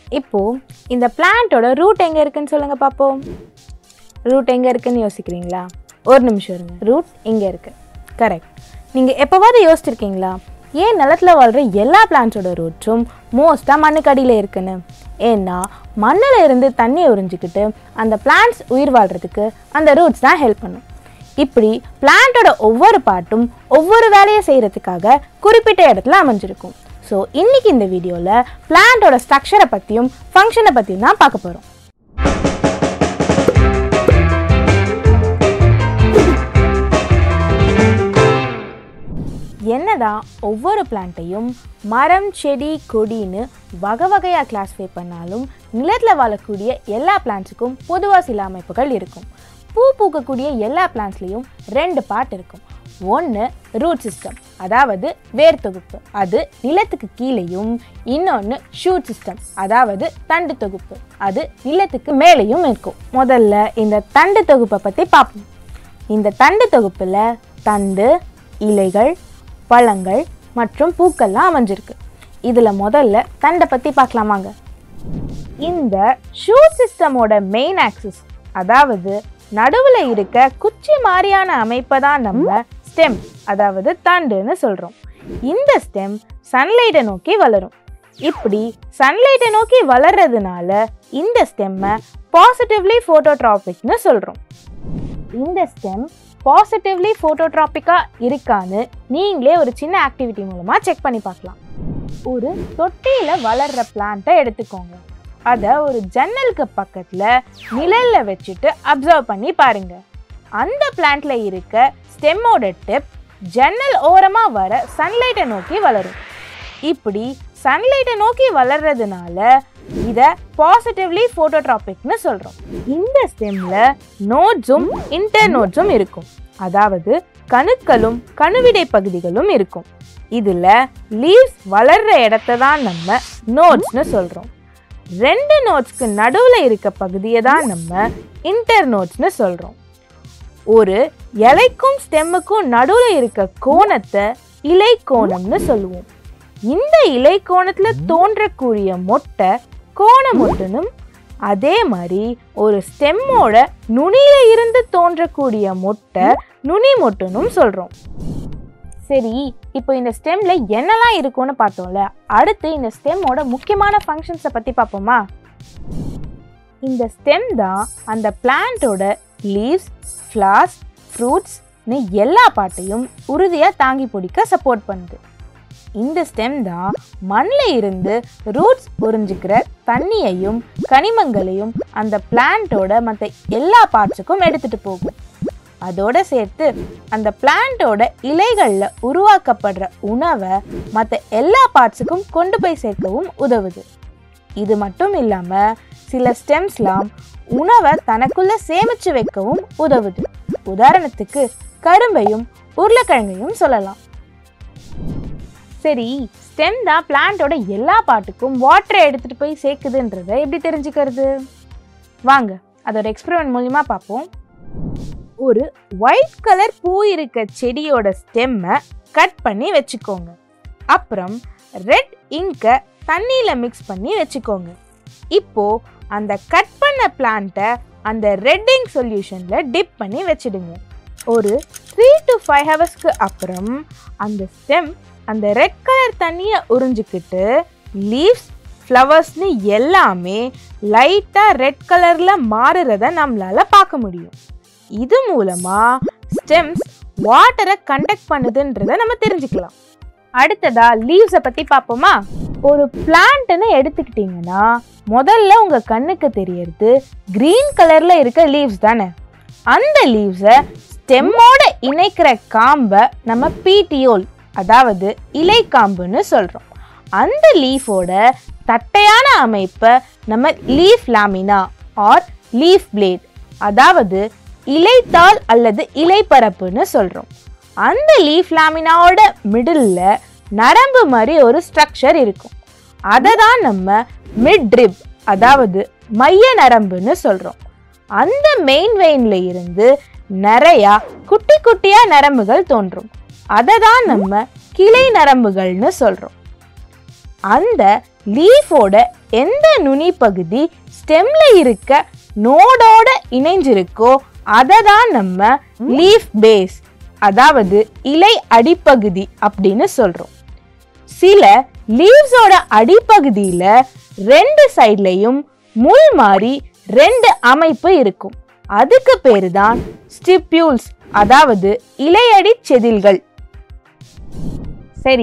இப்போ இந்த பிளான்ட்டோட ரூட் எங்கே இருக்குன்னு சொல்லுங்க பார்ப்போம் ரூட் எங்கே இருக்குன்னு யோசிக்கிறீங்களா ஒரு நிமிஷம் இருங்க ரூட் இங்கே இருக்கு கரெக்ட் நீங்கள் எப்போவாவது யோசிச்சிருக்கீங்களா ஏன் நிலத்துல வாழ்கிற எல்லா பிளான்ட்ஸோட ரூட்ஸும் மோஸ்ட்டாக மண்ணுக்கடியில் இருக்குன்னு ஏன்னா மண்ணில் இருந்து தண்ணியை உறிஞ்சிக்கிட்டு அந்த பிளான்ட்ஸ் உயிர் வாழ்கிறதுக்கு அந்த ரூட்ஸ் தான் ஹெல்ப் பண்ணும் இப்படி பிளான்ட்டோட ஒவ்வொரு பாட்டும் ஒவ்வொரு வேலையை செய்கிறதுக்காக குறிப்பிட்ட இடத்துல அமைஞ்சிருக்கும் ஸோ இன்னைக்கு இந்த வீடியோவில் பிளான்ட்டோட ஸ்ட்ரக்சரை பற்றியும் ஃபங்க்ஷனை பற்றியும் தான் பார்க்க போகிறோம் என்னதான் ஒவ்வொரு பிளான்ட்டையும் மரம் செடி கொடின்னு வகை வகையாக கிளாஸிஃபை பண்ணாலும் நிலத்தில் வாழக்கூடிய எல்லா பிளான்ட்ஸுக்கும் பொதுவாக சில அமைப்புகள் இருக்கும் பூ பூக்கக்கூடிய எல்லா பிளான்ட்ஸ்லேயும் ரெண்டு பார்ட் இருக்கும் ஒன்று ரூட் சிஸ்டம் அதாவது வேர் தொகுப்பு அது நிலத்துக்கு கீழேயும் இன்னொன்று ஷூட் சிஸ்டம் அதாவது தண்டு தொகுப்பு அது நிலத்துக்கு மேலேயும் இருக்கும் முதல்ல இந்த தண்டு தொகுப்பை பற்றி பார்ப்போம் இந்த தண்டு தொகுப்பில் தண்டு இலைகள் பழங்கள் மற்றும் பூக்கள்லாம் அமைஞ்சிருக்கு இதில் முதல்ல தண்டை பற்றி பார்க்கலாமாங்க இந்த ஷூட் சிஸ்டமோட மெயின் ஆக்சிஸ் அதாவது நடுவில் இருக்க குச்சி மாதிரியான அமைப்பை தான் நம்ம ஸ்டெம் அதாவது தண்டுன்னு சொல்கிறோம் இந்த ஸ்டெம் சன்லைட்டை நோக்கி வளரும் இப்படி சன்லைட்டை நோக்கி வளர்றதுனால இந்த ஸ்டெம்மை பாசிட்டிவ்லி ஃபோட்டோட்ராபிக்னு சொல்கிறோம் இந்த ஸ்டெம் பாசிட்டிவ்லி ஃபோட்டோட்ராபிக்காக இருக்கான்னு நீங்களே ஒரு சின்ன ஆக்டிவிட்டி மூலமாக செக் பண்ணி பார்க்கலாம் ஒரு தொட்டியில் வளர்கிற பிளான்ட்டை எடுத்துக்கோங்க அதை ஒரு ஜன்னலுக்கு பக்கத்தில் நிழலில் வச்சுட்டு அப்சர்வ் பண்ணி பாருங்க அந்த பிளான்ட்ல இருக்க ஸ்டெம்மோட டிப் ஜன்னல் ஓரமாக வர சன்லைட்டை நோக்கி வளரும் இப்படி சன்லைட்டை நோக்கி வளர்றதுனால இதை பாசிட்டிவ்லி ஃபோட்டோட்ராபிக்னு சொல்கிறோம் இந்த ஸ்டெம்மில் நோட்ஸும் இன்டர் நோட்ஸும் இருக்கும் அதாவது கணுக்களும் கணுவிடை பகுதிகளும் இருக்கும் இதில் லீவ்ஸ் வளர்ற இடத்த தான் நம்ம நோட்ஸ்னு சொல்கிறோம் ரெண்டு நோட்ஸ்க்கு நடுவில் இருக்க பகுதியை தான் நம்ம இன்டர் நோட்ஸ்னு சொல்கிறோம் ஒரு இலைக்கும் ஸ்டெம்முக்கும் நடுவில் இருக்க கோணத்தை இலை கோணம்னு சொல்லுவோம் இந்த இலை கோணத்தில் தோன்றக்கூடிய மொட்டை கோண மொட்டுனும் அதே மாதிரி ஒரு ஸ்டெம்மோட நுனியில இருந்து தோன்றக்கூடிய மொட்டை நுனி மொட்டுனும் சொல்கிறோம் சரி இப்போ இந்த ஸ்டெம்ல என்னெல்லாம் இருக்கும்னு பார்த்தோம்ல அடுத்து இந்த ஸ்டெம்மோட முக்கியமான ஃபங்க்ஷன்ஸை பற்றி பார்ப்போமா இந்த ஸ்டெம் தான் அந்த பிளான்ட்டோட லீவ்ஸ் ஃப்ளார்ஸ் ஃப்ரூட்ஸ்னு எல்லா பாட்டையும் உறுதியாக தாங்கி பிடிக்க சப்போர்ட் பண்ணுது இந்த ஸ்டெம் தான் மண்ணில் இருந்து ரூட்ஸ் உறிஞ்சிக்கிற தண்ணியையும் கனிமங்களையும் அந்த பிளான்ட்டோட மற்ற எல்லா பார்ட்ஸுக்கும் எடுத்துகிட்டு போகும் அதோட சேர்த்து அந்த பிளான்ட்டோட இலைகளில் உருவாக்கப்படுற உணவை மற்ற எல்லா பார்ட்ஸுக்கும் கொண்டு போய் சேர்க்கவும் உதவுது இது மட்டும் இல்லாமல் சில ஸ்டெம்ஸ்லாம் உணவை தனக்குள்ள சேமிச்சு வைக்கவும் உதவுது உதாரணத்துக்கு கரும்பையும் உருளைக்கிழங்கையும் சொல்லலாம் சரி ஸ்டெம் தான் பிளான்ட்டோட எல்லா பாட்டுக்கும் வாட்டரை எடுத்துட்டு போய் சேர்க்குதுன்றதை எப்படி தெரிஞ்சுக்கிறது வாங்க அதோட எக்ஸ்பெரிமெண்ட் மூலியமா பார்ப்போம் ஒரு ஒயிட் கலர் பூ இருக்க செடியோட ஸ்டெம்மை கட் பண்ணி வச்சுக்கோங்க அப்புறம் ரெட் இங்கை தண்ணியில் மிக்ஸ் பண்ணி வச்சுக்கோங்க இப்போ அந்த கட் பண்ண பிளான்ட்டை அந்த ரெட் இங்க் சொல்யூஷனில் டிப் பண்ணி வச்சிடுங்க ஒரு த்ரீ டு ஃபைவ் ஹவர்ஸ்க்கு அப்புறம் அந்த ஸ்டெம் அந்த ரெட் கலர் தண்ணியை உறிஞ்சிக்கிட்டு லீவ்ஸ் ஃப்ளவர்ஸ்னு எல்லாமே லைட்டாக ரெட் கலரில் மாறுறத நம்மளால் பார்க்க முடியும் இது மூலமாக ஸ்டெம்ஸ் வாட்டரை கண்டக்ட் பண்ணுதுன்றதை நம்ம தெரிஞ்சுக்கலாம் அடுத்ததா லீவ்ஸை பற்றி பார்ப்போமா ஒரு பிளான்ட்னு எடுத்துக்கிட்டிங்கன்னா முதல்ல உங்கள் கண்ணுக்கு தெரியறது க்ரீன் கலரில் இருக்க லீவ்ஸ் தானே அந்த லீவ்ஸை ஸ்டெம்மோட இணைக்கிற காம்பை நம்ம பீட்டியோல் அதாவது இலை காம்புன்னு சொல்கிறோம் அந்த லீஃபோட தட்டையான அமைப்பை நம்ம leaf lamina or leaf blade அதாவது இலைத்தாள் அல்லது இலைப்பரப்புன்னு சொல்கிறோம் அந்த லீஃப் லாமினாவோட மிடில் நரம்பு மாதிரி ஒரு ஸ்ட்ரக்சர் இருக்கும் அதை தான் நம்ம மிட் ரிப் அதாவது மைய நரம்புன்னு சொல்கிறோம் அந்த மெயின் வெயின்ல இருந்து நிறையா குட்டி குட்டியா நரம்புகள் தோன்றும் அதை தான் நம்ம கிளை நரம்புகள்னு சொல்கிறோம் அந்த லீஃபோட எந்த நுனி பகுதி ஸ்டெம்ல இருக்க நோடோட இணைஞ்சிருக்கோ அதை தான் நம்ம லீஃப் பேஸ் அதாவது இலை அடிப்பகுதி அப்படின்னு சொல்றோம் சில லீவ்ஸோட அடிப்பகுதியில ரெண்டு சைட்லயும் முள் மாதிரி ரெண்டு அமைப்பு இருக்கும் அதுக்கு பேரு தான் ஸ்டிப்யூல்ஸ் அதாவது இலையடி செதில்கள் சரி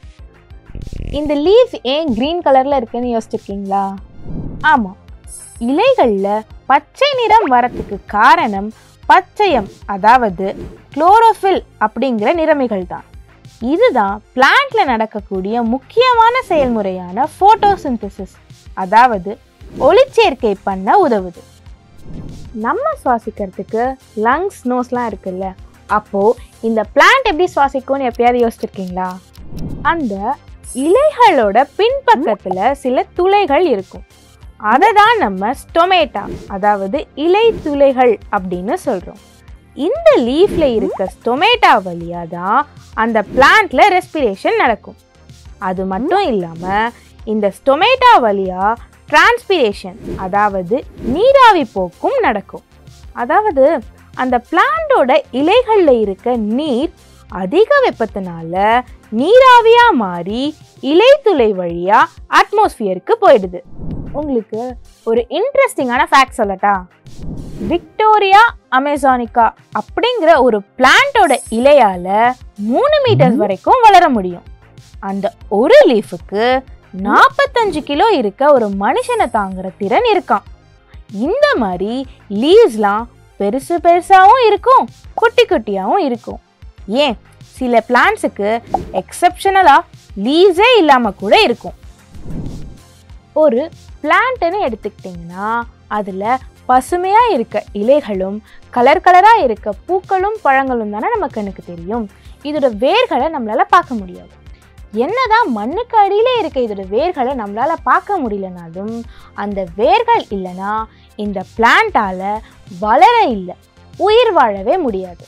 இந்த லீஃப் ஏன் கிரீன் கலர்ல இருக்குன்னு யோசிச்சிருக்கீங்களா ஆமா இலைகள்ல பச்சை நிறம் வரத்துக்கு காரணம் பச்சையம் அதாவது குளோரோஃபில் அப்படிங்கிற நிறமிகள் தான் இதுதான் பிளான்ட்ல நடக்கக்கூடிய முக்கியமான செயல்முறையான ஃபோட்டோசிந்தசிஸ் அதாவது ஒளிச்சேர்க்கை பண்ண உதவுது நம்ம சுவாசிக்கிறதுக்கு லங்ஸ் நோஸ்லாம் இருக்குல்ல அப்போ இந்த பிளான்ட் எப்படி சுவாசிக்கும்னு எப்பயாவது யோசிச்சிருக்கீங்களா அந்த இலைகளோட பின்பக்கத்துல சில துளைகள் இருக்கும் அதை தான் நம்ம ஸ்டொமேட்டா அதாவது இலை துளைகள் அப்படின்னு சொல்றோம் இந்த லீஃப்ல இருக்க ஸ்டொமேட்டா வழியா தான் அந்த பிளான்ட்ல ரெஸ்பிரேஷன் நடக்கும் அது மட்டும் இல்லாம இந்த ஸ்டொமேட்டா வழியா டிரான்ஸ்பிரேஷன் அதாவது நீராவி போக்கும் நடக்கும் அதாவது அந்த பிளான்டோட இலைகள்ல இருக்க நீர் அதிக வெப்பத்தினால நீராவியா மாறி இலைத்துளை வழியா அட்மாஸ்பியருக்கு போயிடுது உங்களுக்கு ஒரு இன்ட்ரெஸ்டிங்கான ஃபேக்ட் சொல்லட்டா விக்டோரியா அமேசானிகா அப்படிங்கிற ஒரு பிளான்ட்டோட இலையால மூணு மீட்டர் வரைக்கும் வளர முடியும் அந்த ஒரு லீஃபுக்கு நாற்பத்தஞ்சு கிலோ இருக்க ஒரு மனுஷனை தாங்குற திறன் இருக்கான் இந்த மாதிரி லீவ்ஸ்லாம் பெருசு பெருசாகவும் இருக்கும் குட்டி குட்டியாகவும் இருக்கும் ஏன் சில பிளான்ட்ஸுக்கு எக்ஸப்ஷனலாக லீவ்ஸே இல்லாமல் கூட இருக்கும் ஒரு பிளான்ட்னு எடுத்துக்கிட்டிங்கன்னா அதில் பசுமையாக இருக்க இலைகளும் கலர் கலராக இருக்க பூக்களும் பழங்களும் தானே நம்ம கண்ணுக்கு தெரியும் இதோட வேர்களை நம்மளால் பார்க்க முடியாது என்னதான் மண்ணுக்கு அடியிலே இருக்க இதோட வேர்களை நம்மளால் பார்க்க முடியலனாலும் அந்த வேர்கள் இல்லைன்னா இந்த பிளான்ட்டால் வளர இல்லை உயிர் வாழவே முடியாது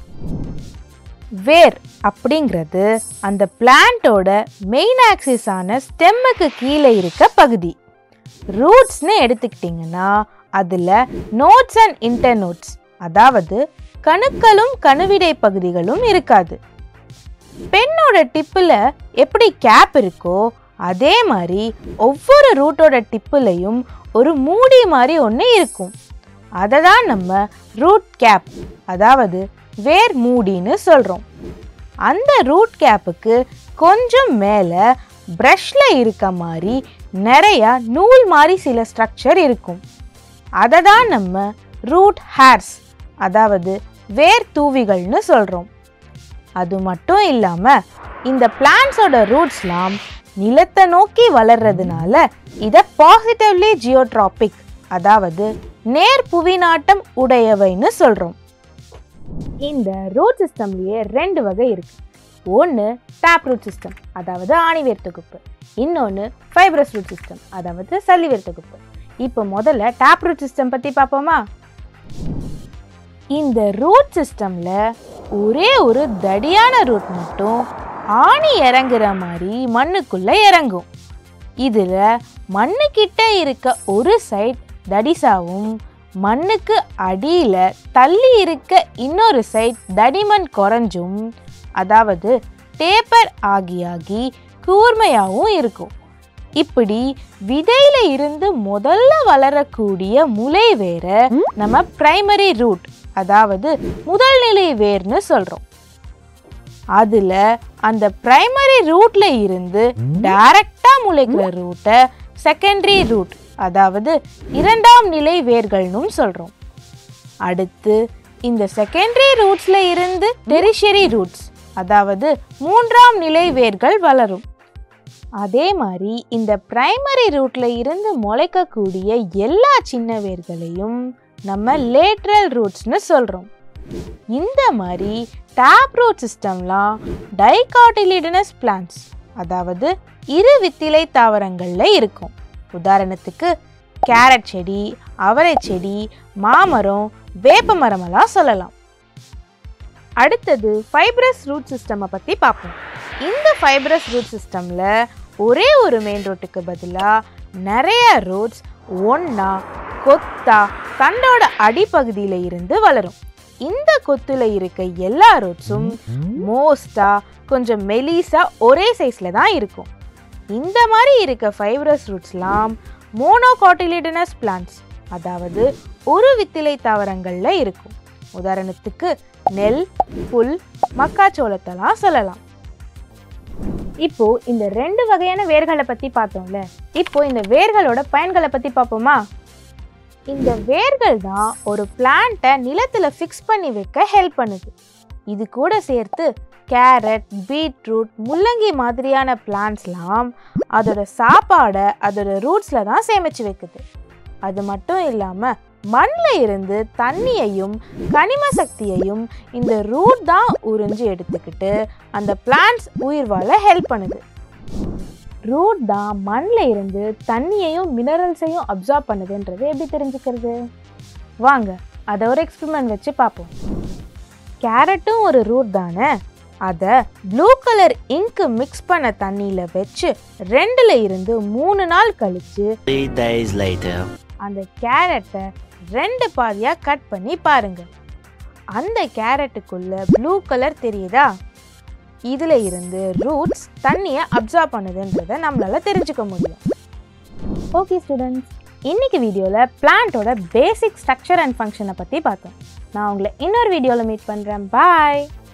வேர் அப்படிங்கிறது அந்த பிளான்ட்டோட மெயின் ஆக்சிஸான ஸ்டெம்முக்கு கீழே இருக்க பகுதி ரூட்ஸ்னு எடுத்துக்கிட்டிங்கன்னா அதில் நோட்ஸ் அண்ட் இன்டர்நோட்ஸ் அதாவது கணுக்களும் கணுவிடை பகுதிகளும் இருக்காது பெண்ணோட டிப்பில் எப்படி கேப் இருக்கோ அதே மாதிரி ஒவ்வொரு ரூட்டோட டிப்புலையும் ஒரு மூடி மாதிரி ஒன்று இருக்கும் அதை தான் நம்ம ரூட் கேப் அதாவது வேர் மூடின்னு சொல்கிறோம் அந்த ரூட் கேப்புக்கு கொஞ்சம் மேலே ப்ரஷில் இருக்க மாதிரி நிறையா நூல் மாதிரி சில ஸ்ட்ரக்சர் இருக்கும் அதை தான் நம்ம ரூட் ஹேர்ஸ் அதாவது வேர் தூவிகள்னு சொல்கிறோம் அது மட்டும் இல்லாமல் இந்த பிளான்ஸோட ரூட்ஸ்லாம் நிலத்தை நோக்கி வளர்றதுனால இதை பாசிட்டிவ்லி ஜியோட்ராபிக் அதாவது நேர் புவிநாட்டம் உடையவைன்னு சொல்கிறோம் இந்த ரூட் சிஸ்டம்லேயே ரெண்டு வகை இருக்கு ஒன்று டேப் ரூட் சிஸ்டம் அதாவது ஆணிவேர் தொகுப்பு இன்னொன்று ஃபைப்ரஸ் ரூட் சிஸ்டம் அதாவது சல்லிவேர் தொகுப்பு இப்போ முதல்ல டேப் ரூட் சிஸ்டம் பற்றி பார்ப்போமா இந்த ரூட் சிஸ்டமில் ஒரே ஒரு தடியான ரூட் மட்டும் ஆணி இறங்குற மாதிரி மண்ணுக்குள்ளே இறங்கும் இதில் மண்ணுக்கிட்ட இருக்க ஒரு சைட் தடிசாவும் மண்ணுக்கு அடியில் தள்ளி இருக்க இன்னொரு சைட் தடிமன் குறைஞ்சும் அதாவது டேப்பர் ஆகி ஆகி கூர்மையாகவும் இருக்கும் இப்படி விதையில இருந்து முதல்ல வளரக்கூடிய முளை வேற நம்ம பிரைமரி ரூட் அதாவது முதல் நிலை வேர்னு சொல்றோம் அதுல அந்த பிரைமரி ரூட்ல இருந்து டைரக்டா முளைக்கிற ரூட்டை செகண்டரி ரூட் அதாவது இரண்டாம் நிலை வேர்கள்னும் சொல்றோம் அடுத்து இந்த செகண்டரி ரூட்ஸ்ல இருந்து டெரிஷரி ரூட்ஸ் அதாவது மூன்றாம் நிலை வேர்கள் வளரும் அதே மாதிரி இந்த பிரைமரி ரூட்ல இருந்து முளைக்கக்கூடிய எல்லா சின்ன வேர்களையும் நம்ம லேட்ரல் ரூட்ஸ்னு சொல்றோம் இந்த மாதிரி டேப் ரூட் சிஸ்டம்லாம் டைகாட்டிலிடனஸ் பிளான்ஸ் அதாவது இரு வித்திலை தாவரங்கள்ல இருக்கும் உதாரணத்துக்கு கேரட் செடி அவரை செடி மாமரம் வேப்ப மரமெல்லாம் சொல்லலாம் அடுத்தது ஃபைப்ரஸ் ரூட் சிஸ்டமை பற்றி பார்ப்போம் இந்த ஃபைப்ரஸ் ரூட் சிஸ்டமில் ஒரே ஒரு மெயின் ரோட்டுக்கு பதிலாக நிறைய ரோட்ஸ் ஒன்றா கொத்தா தண்டோட அடிப்பகுதியில் இருந்து வளரும் இந்த கொத்துல இருக்க எல்லா ரோட்ஸும் மோஸ்டா கொஞ்சம் மெலிசா ஒரே சைஸில் தான் இருக்கும் இந்த மாதிரி இருக்க ஃபைப்ரஸ் ரூட்ஸ்லாம் மோனோகாட்டிலிடனஸ் பிளான்ட்ஸ் அதாவது ஒரு வித்திலை தாவரங்களில் இருக்கும் உதாரணத்துக்கு நெல் புல் மக்காச்சோளத்தெல்லாம் சொல்லலாம் இப்போ இந்த ரெண்டு வகையான வேர்களை பத்தி பார்த்தோம்ல இப்போ இந்த வேர்களோட பயன்களை பத்தி பார்ப்போமா இந்த வேர்கள் தான் ஒரு பிளான்ட்டை நிலத்துல ஃபிக்ஸ் பண்ணி வைக்க ஹெல்ப் பண்ணுது இது கூட சேர்த்து கேரட் பீட்ரூட் முள்ளங்கி மாதிரியான பிளான்ட்ஸ்லாம் அதோட சாப்பாடை அதோட ரூட்ஸில் தான் சேமிச்சு வைக்குது அது மட்டும் இல்லாமல் மண்ணில் இருந்து தண்ணியையும் கனிம சக்தியையும் இந்த ரூட் தான் உறிஞ்சி எடுத்துக்கிட்டு அந்த பிளான்ட்ஸ் உயிர் வாழ ஹெல்ப் பண்ணுது ரூட் தான் மண்ணில் இருந்து தண்ணியையும் மினரல்ஸையும் அப்சார்ப் பண்ணுதுன்றது எப்படி தெரிஞ்சுக்கிறது வாங்க அதை ஒரு எக்ஸ்பெரிமெண்ட் வச்சு பார்ப்போம் கேரட்டும் ஒரு ரூட் தானே அதை ப்ளூ கலர் இங்கு மிக்ஸ் பண்ண தண்ணியில் வச்சு ரெண்டுல இருந்து மூணு நாள் கழிச்சு Three days later. அந்த கேரட்டை ரெண்டு பாதியாக கட் பண்ணி பாருங்க அந்த கேரட்டுக்குள்ள ப்ளூ கலர் தெரியுதா இதில் இருந்து ரூட்ஸ் தண்ணியை அப்சார்ப் பண்ணுதுன்றதை நம்மளால தெரிஞ்சுக்க முடியும் ஓகே ஸ்டூடெண்ட்ஸ் இன்னைக்கு வீடியோவில் பிளான்ட்டோட பேசிக் ஸ்ட்ரக்சர் அண்ட் ஃபங்க்ஷனை பற்றி பார்த்தோம் நான் உங்களை இன்னொரு வீடியோவில் மீட் பண்ணுறேன் பாய்